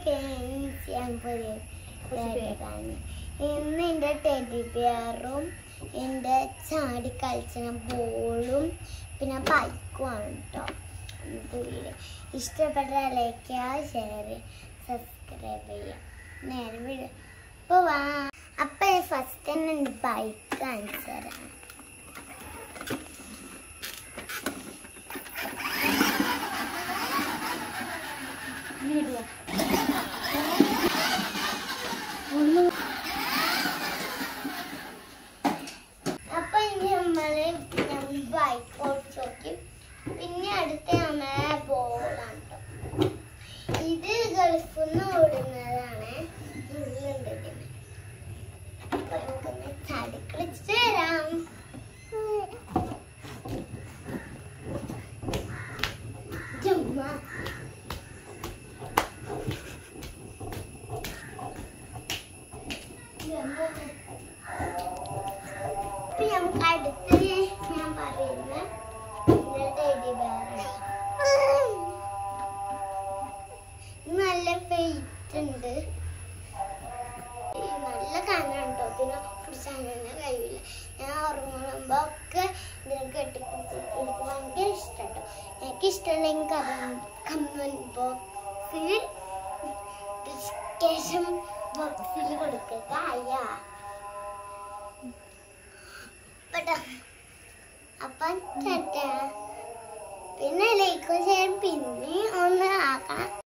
Friends ഞാൻ പുതിയ ഇതായിട്ടാണ്. ഇന്ന് എൻ്റെ ടെഡി ബിയറും എൻ്റെ ചാടി കളിച്ച ബോളും പിന്നെ ബൈക്കുമാണ് കേട്ടോ വീട് ഇഷ്ടപ്പെട്ട ലൈക്ക് ഷെയർ സബ്സ്ക്രൈബ് ചെയ്യാം നേരെ വീട് ഇപ്പോൾ വാ അപ്പം ഫസ്റ്റ് തന്നെ എൻ്റെ ബൈക്ക് കാണിച്ചു തരാം അപ്പൊ ഇനി നമ്മള് ബൈക്ക് ഓടിച്ചു നോക്കി പിന്നെ അടുത്ത നമ്മളെ ബോളാണ് ട്ടോ. ഇത് ഗൾഫിൽ നിന്ന് ഓടുന്നതാണ് ഉള്ളുണ്ട് ഇതിന് അപ്പൊ നമുക്കൊന്ന് ചാടി കളിച്ചിട്ട് വരാം ചുമ്മാ ഇപ്പൊ നമുക്ക് അടുത്ത് ഞാൻ പറയുന്ന ടെഡി ബെയറാണ് നല്ല വെയിറ്റ് ഉണ്ട് ഈ നല്ല കനാണ് കേട്ടോ പിന്നെ പിടിച്ചാൽ തന്നെ കഴിയില്ല ഞാൻ ഉറങ്ങുമ്പോ ഒക്കെ ഇതിനെ കെട്ടിപ്പിടിച്ച് എനിക്ക് ഭയങ്കര ഇഷ്ടം കേട്ടോ എനിക്ക് ഇഷ്ടമല്ലെങ്കിൽ കമന്റ് ബോക്സിൽ ഡിസ്കഷൻ ബോക്സിൽ കൊടുക്കുക അയ്യാ പെട്ടോ അപ്പം ചേട്ടാ പിന്നെ ലൈക്കും ഷെയർ പിന്നെ ഒന്ന് ആക്കണം